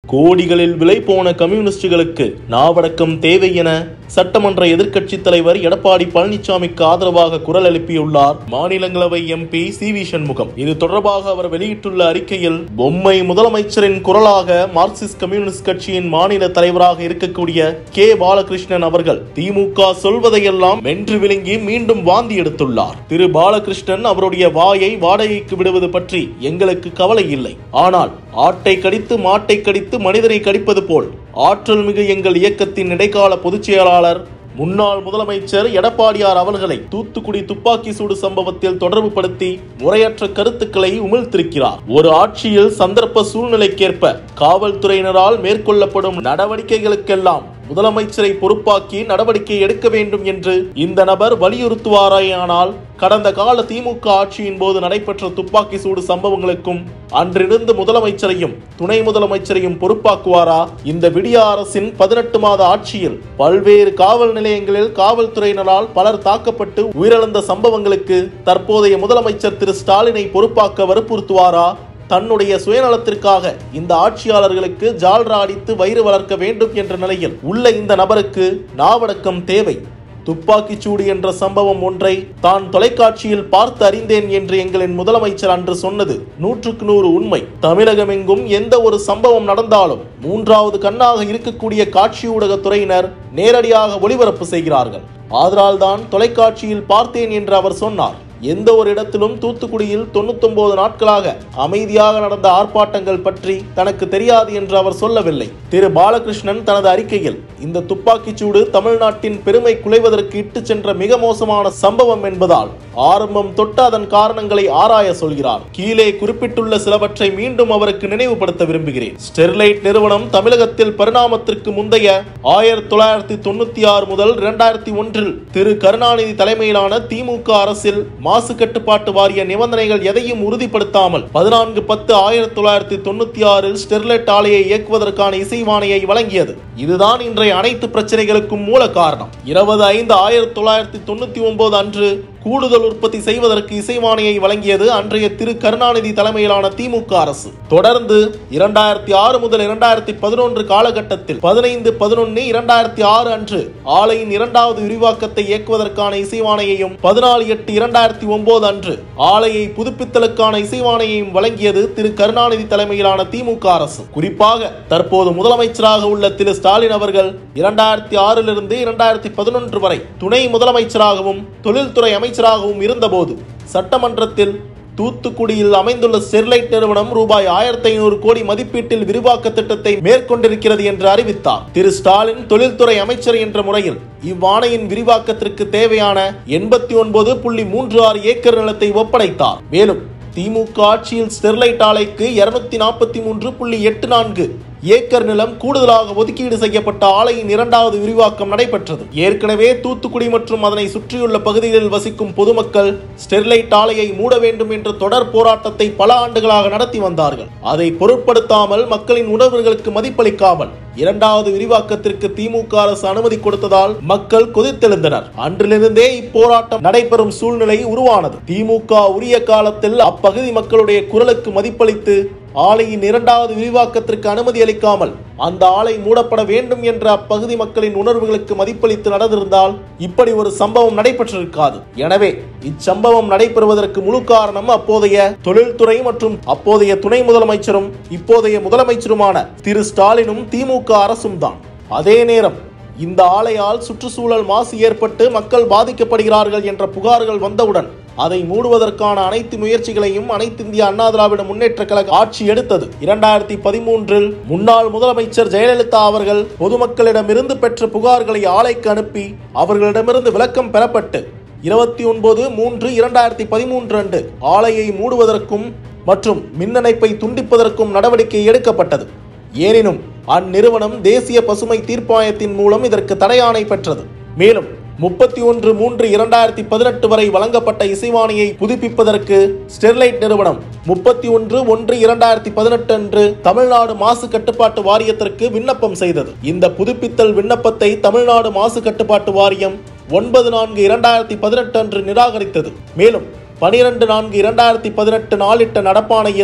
கோடிகளில் விலை போன கம்யூனிஸ்டுகளுக்கு நாவடக்கம் தேவை என சட்டமன்ற எதிர்க்கட்சித் தலைவர் எடப்பாடி பழனிசாமிக்கு ஆதரவாக குரல் எழுப்பியுள்ளார் மாநிலங்களவை எம்பி சி வி சண்முகம் இது தொடர்பாக அவர் வெளியிட்டுள்ள அறிக்கையில் பொம்மை முதலமைச்சரின் குரலாக மார்க்சிஸ்ட் கம்யூனிஸ்ட் கட்சியின் மாநில தலைவராக இருக்கக்கூடிய கே பாலகிருஷ்ணன் அவர்கள் திமுக சொல்வதையெல்லாம் வென்று விழுங்கி மீண்டும் வாந்தி எடுத்துள்ளார் திரு பாலகிருஷ்ணன் அவருடைய வாயை வாடகைக்கு விடுவது பற்றி எங்களுக்கு கவலை இல்லை ஆனால் ஆட்டை கடித்து மாட்டை கடித்து மனிதனை கடிப்பது போல் ஆற்றல் மிகு எங்கள் இயக்கத்தின் இடைக்கால பொதுச் செயலாளர் முன்னாள் முதலமைச்சர் எடப்பாடியார் அவர்களை தூத்துக்குடி துப்பாக்கி சூடு சம்பவத்தில் தொடர்புபடுத்தி முறையற்ற கருத்துக்களை உமிழ்த்திருக்கிறார் ஒரு ஆட்சியில் சந்தர்ப்ப சூழ்நிலைக்கேற்ப காவல்துறையினரால் மேற்கொள்ளப்படும் நடவடிக்கைகளுக்கெல்லாம் முதலமைச்சரை பொறுப்பாக்கி நடவடிக்கை எடுக்க வேண்டும் என்று இந்த நபர் வலியுறுத்துவாராயானால் கடந்த கால திமுக ஆட்சியின் போது நடைபெற்ற துப்பாக்கி சூடு சம்பவங்களுக்கும் அன்றிருந்த முதலமைச்சரையும் துணை முதலமைச்சரையும் பொறுப்பாக்குவாரா இந்த விடிய அரசின் பதினெட்டு மாத ஆட்சியில் பல்வேறு காவல் நிலையங்களில் காவல்துறையினரால் பலர் தாக்கப்பட்டு உயிரிழந்த சம்பவங்களுக்கு தற்போதைய முதலமைச்சர் திரு ஸ்டாலினை பொறுப்பாக்க வற்புறுத்துவாரா தன்னுடைய சுயநலத்திற்காக இந்த ஆட்சியாளர்களுக்கு ஜால்ரா அடித்து வயிறு வளர்க்க வேண்டும் என்ற நிலையில் உள்ள இந்த நபருக்கு நாவடக்கம் தேவை துப்பாக்கிச் சூடு என்ற சம்பவம் ஒன்றை தான் தொலைக்காட்சியில் பார்த்து அறிந்தேன் என்று எங்களின் முதலமைச்சர் அன்று சொன்னது நூற்றுக்கு நூறு உண்மை தமிழகமெங்கும் எந்த ஒரு சம்பவம் நடந்தாலும் மூன்றாவது கண்ணாக இருக்கக்கூடிய காட்சி ஊடகத் துறையினர் நேரடியாக ஒளிபரப்பு செய்கிறார்கள் ஆதலால்தான் தொலைக்காட்சியில் பார்த்தேன் என்று அவர் சொன்னார் எந்த ஒரு இடத்திலும் தூத்துக்குடியில் தொண்ணூத்தொன்பது நாட்களாக அமைதியாக நடந்த ஆர்ப்பாட்டங்கள் பற்றி தனக்கு தெரியாது என்று அவர் சொல்லவில்லை திரு பாலகிருஷ்ணன் தனது அறிக்கையில் இந்த துப்பாக்கிச் சூடு தமிழ்நாட்டின் பெருமை குலைவதற்கு இட்டு சென்ற மிக மோசமான சம்பவம் என்பதால் ஆரம்பம் தொட்டு அதன் காரணங்களை ஆராய சொல்கிறார் கீழே குறிப்பிட்டுள்ள சிலவற்றை மீண்டும் அவருக்கு நினைவுபடுத்த விரும்புகிறேன் ஸ்டெர்லைட் நிறுவனம் தமிழகத்தில் பரிணாமத்திற்கு முந்தைய ஆயிரத்தி தொள்ளாயிரத்தி தொண்ணூத்தி ஆறு முதல் இரண்டாயிரத்தி ஒன்றில் திரு கருணாநிதி தலைமையிலான திமுக அரசில் மாசு கட்டுப்பாட்டு வாரிய நிபந்தனைகள் எதையும் உறுதிப்படுத்தாமல் பதினான்கு பத்து ஆயிரத்தி தொள்ளாயிரத்தி தொண்ணூத்தி ஆறில் ஸ்டெர்லைட் ஆலையை இயக்குவதற்கான இசைவாணையை வழங்கியது இதுதான் இன்றைய அனைத்து பிரச்சனைகளுக்கும் மூல காரணம் இருபது ஐந்து ஆயிரத்தி தொள்ளாயிரத்தி தொண்ணூத்தி ஒன்பது அன்று கூடுதல் உற்பத்தி செய்வதற்கு இசைவாணியை வழங்கியது அன்றைய திரு கருணாநிதி தலைமையிலான திமுக அரசு தொடர்ந்து இரண்டாயிரத்தி ஆறு முதல் இரண்டாயிரத்தி பதினொன்று காலகட்டத்தில் பதினைந்து பதினொன்னு இரண்டாயிரத்தி ஆறு அன்று ஆலையின் இரண்டாவது விரிவாக்கத்தை இயக்குவதற்கான இசைவாணையையும் பதினாலு எட்டு இரண்டாயிரத்தி ஒன்பது அன்று ஆலையை புதுப்பித்தலுக்கான இசைவாணையையும் வழங்கியது திரு கருணாநிதி தலைமையிலான திமுக அரசு குறிப்பாக தற்போது முதலமைச்சராக உள்ள திரு ஸ்டாலின் அவர்கள் இரண்டாயிரத்தி ஆறிலிருந்து இரண்டாயிரத்தி பதினொன்று வரை துணை முதலமைச்சராகவும் தொழில்துறை அமைச்சராகவும் இருந்தபோது சட்டமன்றத்தில் தூத்துக்குடியில் அமைந்துள்ள ஸ்டெர்லைட் நிறுவனம் ரூபாய் ஆயிரத்தி ஐநூறு கோடி மதிப்பீட்டில் விரிவாக்க திட்டத்தை மேற்கொண்டிருக்கிறது என்று அறிவித்தார் திரு ஸ்டாலின் தொழில்துறை அமைச்சர் என்ற முறையில் இவ்வாணையின் விரிவாக்கத்திற்கு தேவையான எண்பத்தி ஒன்பது புள்ளி மூன்று ஆறு ஏக்கர் நிலத்தை ஒப்படைத்தார் மேலும் திமுக ஆட்சியில் ஸ்டெர்லைட் ஆலைக்கு இருநூத்தி நாற்பத்தி மூன்று புள்ளி எட்டு நான்கு ஏக்கர் நிலம் கூடுதலாக ஒதுக்கீடு செய்யப்பட்ட ஆலையின் இரண்டாவது விரிவாக்கம் நடைபெற்றது ஏற்கனவே தூத்துக்குடி மற்றும் அதனை சுற்றியுள்ள பகுதிகளில் வசிக்கும் பொதுமக்கள் ஸ்டெர்லைட் ஆலையை மூட வேண்டும் என்ற தொடர் போராட்டத்தை பல ஆண்டுகளாக நடத்தி வந்தார்கள் அதை பொருட்படுத்தாமல் மக்களின் உணர்வுகளுக்கு மதிப்பளிக்காமல் இரண்டாவது விரிவாக்கத்திற்கு திமுக அரசு அனுமதி கொடுத்ததால் மக்கள் கொதித்தெழுந்தனர் அன்றிலிருந்தே இப்போராட்டம் நடைபெறும் சூழ்நிலை உருவானது திமுக உரிய காலத்தில் அப்பகுதி மக்களுடைய குரலுக்கு மதிப்பளித்து ஆலையின் இரண்டாவது விரிவாக்கத்திற்கு அனுமதி அளிக்காமல் அந்த ஆலை மூடப்பட வேண்டும் என்ற அப்பகுதி மக்களின் உணர்வுகளுக்கு மதிப்பளித்து நடந்திருந்தால் இப்படி ஒரு சம்பவம் நடைபெற்றிருக்காது எனவே இச்சம்பவம் நடைபெறுவதற்கு முழு காரணம் அப்போதைய தொழில்துறை மற்றும் அப்போதைய துணை முதலமைச்சரும் இப்போதைய முதலமைச்சருமான திரு ஸ்டாலினும் திமுக அரசும் தான் அதே நேரம் இந்த ஆலையால் சுற்றுச்சூழல் மாசு ஏற்பட்டு மக்கள் பாதிக்கப்படுகிறார்கள் என்ற புகார்கள் வந்தவுடன் அதை மூடுவதற்கான அனைத்து முயற்சிகளையும் அனைத்து இந்திய அண்ணா திராவிட முன்னேற்ற கழக ஆட்சி எடுத்தது இரண்டாயிரத்தி பதிமூன்றில் முன்னாள் முதலமைச்சர் ஜெயலலிதா அவர்கள் பொதுமக்களிடமிருந்து பெற்ற புகார்களை ஆலைக்கு அனுப்பி அவர்களிடமிருந்து விளக்கம் பெறப்பட்டு இருபத்தி ஒன்பது மூன்று இரண்டாயிரத்தி பதிமூன்று அன்று ஆலையை மூடுவதற்கும் மற்றும் மின்னணைப்பை துண்டிப்பதற்கும் நடவடிக்கை எடுக்கப்பட்டது எனினும் அந்நிறுவனம் தேசிய பசுமை தீர்ப்பாயத்தின் மூலம் இதற்கு தடையாணை பெற்றது மேலும் முப்பத்தி ஒன்று மூன்று இரண்டாயிரத்தி பதினெட்டு வரை வழங்கப்பட்ட இசைவாணியை புதுப்பிப்பதற்கு ஸ்டெர்லைட் நிறுவனம் முப்பத்தி ஒன்று ஒன்று இரண்டாயிரத்தி பதினெட்டு அன்று தமிழ்நாடு மாசு கட்டுப்பாட்டு வாரியத்திற்கு விண்ணப்பம் செய்தது இந்த புதுப்பித்தல் விண்ணப்பத்தை தமிழ்நாடு மாசு கட்டுப்பாட்டு வாரியம் ஒன்பது நான்கு இரண்டாயிரத்தி பதினெட்டு அன்று நிராகரித்தது மேலும் பனிரெண்டு நான்கு இரண்டாயிரத்தி பதினெட்டு நாளிட்ட நடப்பாணையில்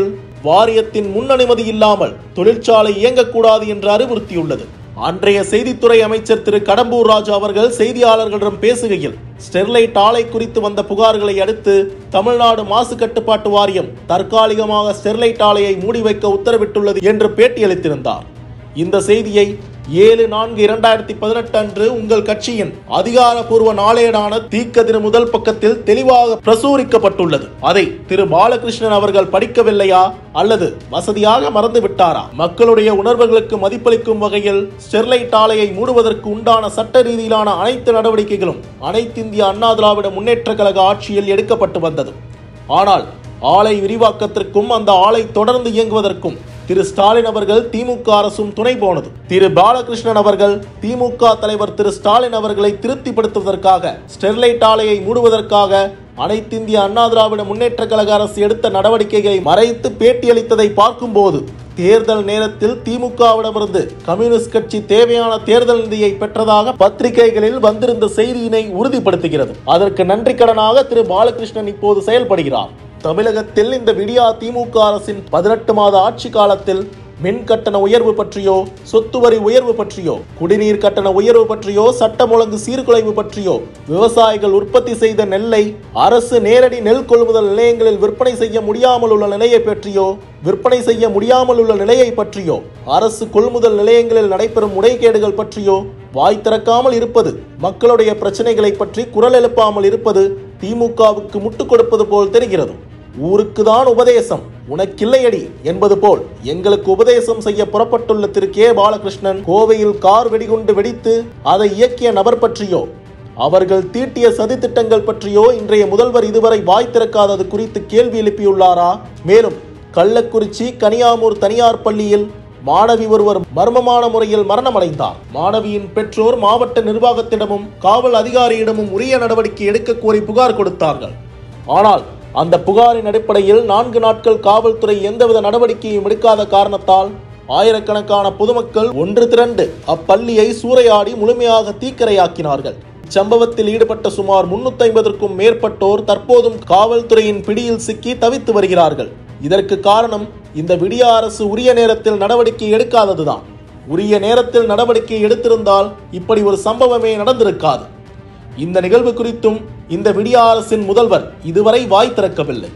வாரியத்தின் முன் அனுமதி இல்லாமல் தொழிற்சாலை இயங்கக்கூடாது என்று அறிவுறுத்தியுள்ளது அன்றைய செய்தித்துறை அமைச்சர் திரு கடம்பூர் ராஜு அவர்கள் செய்தியாளர்களிடம் பேசுகையில் ஸ்டெர்லைட் ஆலை குறித்து வந்த புகார்களை அடுத்து தமிழ்நாடு மாசு கட்டுப்பாட்டு வாரியம் தற்காலிகமாக ஸ்டெர்லைட் ஆலையை மூடி வைக்க உத்தரவிட்டுள்ளது என்று பேட்டியளித்திருந்தார் இந்த செய்தியை ஏழு நான்கு இரண்டாயிரத்தி பதினெட்டு அன்று உங்கள் கட்சியின் அதிகாரப்பூர்வ நாளேடான தீக்கதிர் முதல் பக்கத்தில் தெளிவாக பிரசுரிக்கப்பட்டுள்ளது அதை திரு பாலகிருஷ்ணன் அவர்கள் படிக்கவில்லையா அல்லது வசதியாக மறந்து விட்டாரா மக்களுடைய உணர்வுகளுக்கு மதிப்பளிக்கும் வகையில் ஸ்டெர்லைட் ஆலையை மூடுவதற்கு உண்டான சட்ட ரீதியிலான அனைத்து நடவடிக்கைகளும் அனைத்திந்திய அண்ணா திராவிட முன்னேற்ற கழக ஆட்சியில் எடுக்கப்பட்டு வந்தது ஆனால் ஆலை விரிவாக்கத்திற்கும் அந்த ஆலை தொடர்ந்து இயங்குவதற்கும் திரு ஸ்டாலின் அவர்கள் திமுக அரசும் துணை போனது திரு பாலகிருஷ்ணன் அவர்கள் திமுக தலைவர் திரு ஸ்டாலின் அவர்களை திருப்திப்படுத்துவதற்காக ஸ்டெர்லைட் ஆலையை மூடுவதற்காக அனைத்திந்திய அண்ணா திராவிட முன்னேற்ற கழக அரசு எடுத்த நடவடிக்கைகளை மறைத்து பேட்டியளித்ததை பார்க்கும்போது தேர்தல் நேரத்தில் திமுகவிடமிருந்து கம்யூனிஸ்ட் கட்சி தேவையான தேர்தல் நிதியை பெற்றதாக பத்திரிகைகளில் வந்திருந்த செய்தியினை உறுதிப்படுத்துகிறது அதற்கு நன்றி கடனாக திரு பாலகிருஷ்ணன் இப்போது செயல்படுகிறார் தமிழகத்தில் இந்த விடியா திமுக அரசின் பதினெட்டு மாத ஆட்சி காலத்தில் மின் கட்டண உயர்வு பற்றியோ சொத்து வரி உயர்வு பற்றியோ குடிநீர் கட்டண உயர்வு பற்றியோ சட்டம் ஒழுங்கு சீர்குலைவு பற்றியோ விவசாயிகள் உற்பத்தி செய்த நெல்லை அரசு நேரடி நெல் கொள்முதல் நிலையங்களில் விற்பனை செய்ய முடியாமல் உள்ள நிலையை பற்றியோ விற்பனை செய்ய முடியாமல் உள்ள நிலையை பற்றியோ அரசு கொள்முதல் நிலையங்களில் நடைபெறும் முறைகேடுகள் பற்றியோ வாய் திறக்காமல் இருப்பது மக்களுடைய பிரச்சனைகளை பற்றி குரல் எழுப்பாமல் இருப்பது திமுகவுக்கு முட்டுக் கொடுப்பது போல் தெரிகிறது ஊருக்குதான் உபதேசம் உனக்கில்லையடி என்பது போல் எங்களுக்கு உபதேசம் செய்ய புறப்பட்டுள்ள திரு கே பாலகிருஷ்ணன் கோவையில் கார் வெடிகுண்டு வெடித்து அதை இயக்கிய நபர் பற்றியோ அவர்கள் தீட்டிய சதித்திட்டங்கள் பற்றியோ இன்றைய முதல்வர் இதுவரை வாய் திறக்காதது குறித்து கேள்வி எழுப்பியுள்ளாரா மேலும் கள்ளக்குறிச்சி கனியாமூர் தனியார் பள்ளியில் மாணவி ஒருவர் மர்மமான முறையில் மரணமடைந்தார் மாணவியின் பெற்றோர் மாவட்ட நிர்வாகத்திடமும் காவல் அதிகாரியிடமும் உரிய நடவடிக்கை எடுக்க கோரி புகார் கொடுத்தார்கள் ஆனால் அந்த புகாரின் அடிப்படையில் நான்கு நாட்கள் காவல்துறை எந்தவித நடவடிக்கையும் எடுக்காத காரணத்தால் ஆயிரக்கணக்கான பொதுமக்கள் ஒன்று திரண்டு அப்பள்ளியை சூறையாடி முழுமையாக தீக்கிரையாக்கினார்கள் இச்சம்பவத்தில் ஈடுபட்ட சுமார் முன்னூத்தி ஐம்பதற்கும் மேற்பட்டோர் தற்போதும் காவல்துறையின் பிடியில் சிக்கி தவித்து வருகிறார்கள் இதற்கு காரணம் இந்த விடிய அரசு உரிய நேரத்தில் நடவடிக்கை எடுக்காததுதான் உரிய நேரத்தில் நடவடிக்கை எடுத்திருந்தால் இப்படி ஒரு சம்பவமே நடந்திருக்காது இந்த நிகழ்வு குறித்தும் இந்த விடிய அரசின் முதல்வர் இதுவரை வாய் திறக்கவில்லை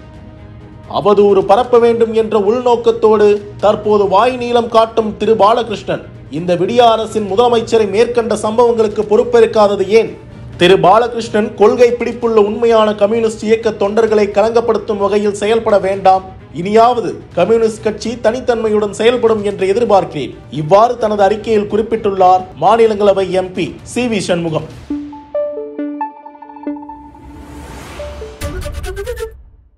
அவதூறு பரப்ப வேண்டும் என்ற உள்நோக்கத்தோடு தற்போது வாய் நீளம் காட்டும் திரு பாலகிருஷ்ணன் இந்த விடிய அரசின் முதலமைச்சரை மேற்கண்ட சம்பவங்களுக்கு பொறுப்பேற்காதது ஏன் திரு பாலகிருஷ்ணன் கொள்கை பிடிப்புள்ள உண்மையான கம்யூனிஸ்ட் இயக்க தொண்டர்களை கலங்கப்படுத்தும் வகையில் செயல்பட வேண்டாம் இனியாவது கம்யூனிஸ்ட் கட்சி தனித்தன்மையுடன் செயல்படும் என்று எதிர்பார்க்கிறேன் இவ்வாறு தனது அறிக்கையில் குறிப்பிட்டுள்ளார் மாநிலங்களவை எம்பி சி வி சண்முகம்